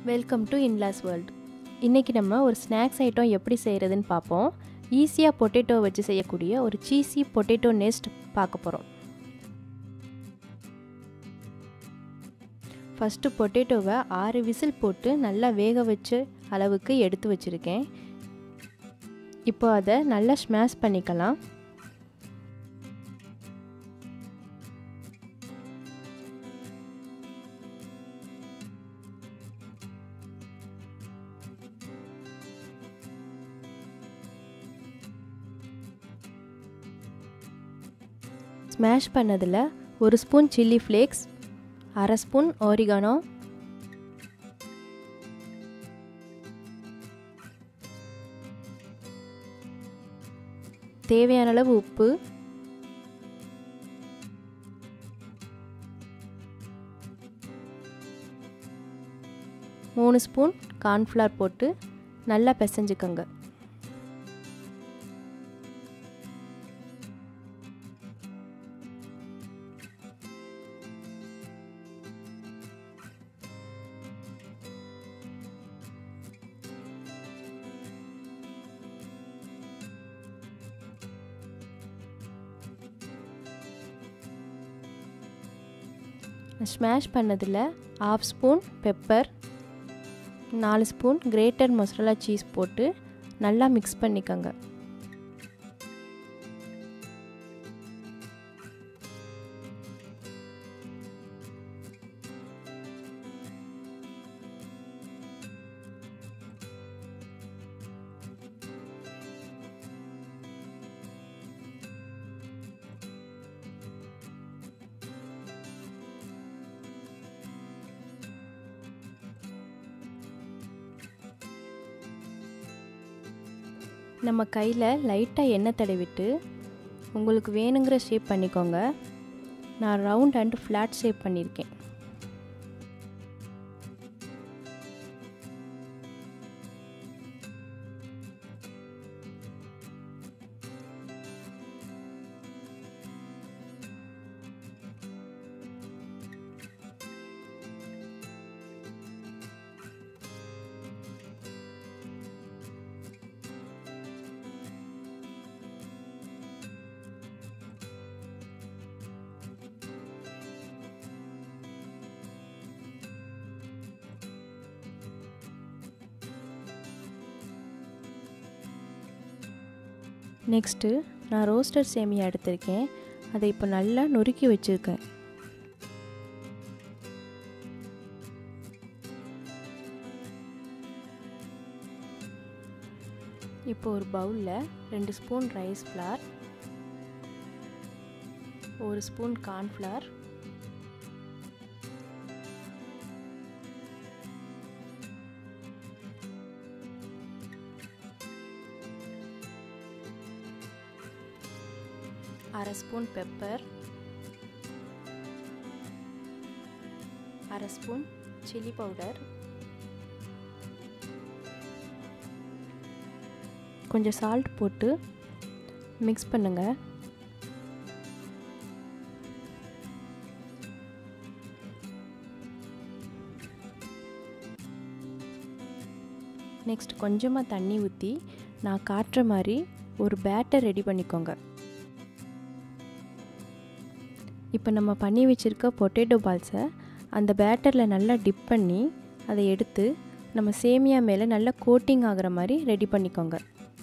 welcome to in-laws world இன்றைக்கி நம்ம ஒரு ஸ்நாக்ஸ் ஐட்டம் எப்படி செய்கிறதுன்னு பார்ப்போம் ஈஸியாக பொட்டேட்டோ வச்சு செய்யக்கூடிய ஒரு சீஸி பொட்டேட்டோ நெஸ்ட் பார்க்க போகிறோம் ஃபஸ்ட்டு பொட்டேட்டோவை ஆறு விசில் போட்டு நல்லா வேக வச்ச அளவுக்கு எடுத்து வச்சுருக்கேன் இப்போ அதை நல்லா ஸ்மாஷ் பண்ணிக்கலாம் ஸ்மாஷ் பண்ணதில் ஒரு ஸ்பூன் சில்லி ஃப்ளேக்ஸ் அரை ஸ்பூன் ஓரிகானோ தேவையான அளவு உப்பு மூணு ஸ்பூன் கார்ன்ஃப்ளவர் போட்டு நல்லா பிசைஞ்சுக்கோங்க ஸ்மாஷ் பண்ணதில் ஆஃப் ஸ்பூன் பெப்பர் நாலு ஸ்பூன் கிரேட்டர் மசாலா சீஸ் போட்டு நல்லா மிக்ஸ் பண்ணிக்கோங்க நம்ம கையில் லைட்டாக எண்ணெய் தடவிட்டு உங்களுக்கு வேணுங்கிற ஷேப் பண்ணிக்கோங்க நான் ரவுண்ட் அண்ட் ஃப்ளாட் ஷேப் பண்ணியிருக்கேன் நெக்ஸ்ட்டு நான் ரோஸ்டர் சேமியா எடுத்திருக்கேன் அதை இப்போ நல்லா நொறுக்கி வச்சுருக்கேன் இப்போ ஒரு பவுலில் ரெண்டு ஸ்பூன் ரைஸ் ஃப்ளார் ஒரு ஸ்பூன் கார்ன்ஃப்ளவர் அரை ஸ்பூன் பெப்பர் அரை ஸ்பூன் சில்லி பவுடர் கொஞ்சம் சால்ட் போட்டு மிக்ஸ் பண்ணுங்கள் நெக்ஸ்ட் கொஞ்சமாக தண்ணி ஊற்றி நான் காட்டுற மாதிரி ஒரு பேட்டர் ரெடி பண்ணிக்கோங்க இப்போ நம்ம பண்ணி வச்சுருக்க பொட்டேட்டோ பால்ஸை அந்த பேட்டரில் நல்லா டிப் பண்ணி அதை எடுத்து நம்ம சேமியா மேலே நல்லா கோட்டிங் ஆகிற மாதிரி ரெடி பண்ணிக்கோங்க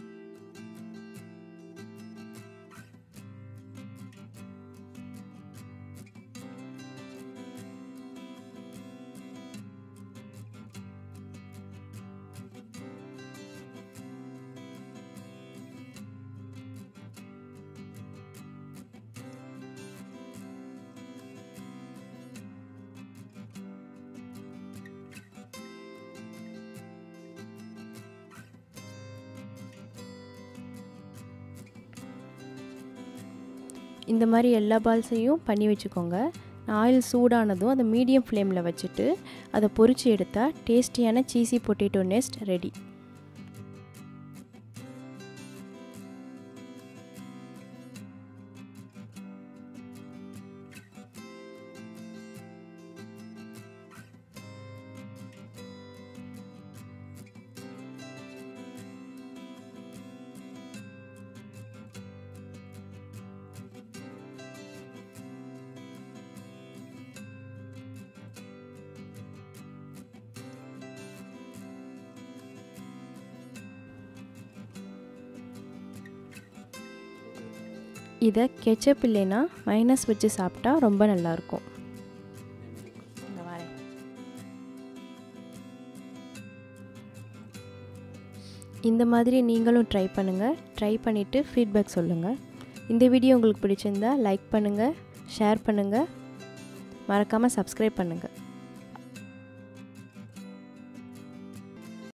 இந்த மாதிரி எல்லா பால்ஸையும் பண்ணி வச்சுக்கோங்க ஆயில் சூடானதும் அதை மீடியம் ஃப்ளேமில் வச்சுட்டு அதை பொரித்து எடுத்தால் டேஸ்டியான சீசி பொட்டேட்டோ நெஸ்ட் ரெடி இதை கெச்சப் இல்லைன்னா மைனஸ் வச்சு சாப்பிட்டா ரொம்ப நல்லாயிருக்கும் இந்த வரேன் இந்த மாதிரி நீங்களும் ட்ரை பண்ணுங்கள் ட்ரை பண்ணிவிட்டு ஃபீட்பேக் சொல்லுங்கள் இந்த வீடியோ உங்களுக்கு பிடிச்சிருந்தா லைக் பண்ணுங்கள் ஷேர் பண்ணுங்கள் மறக்காமல் சப்ஸ்கிரைப் பண்ணுங்கள்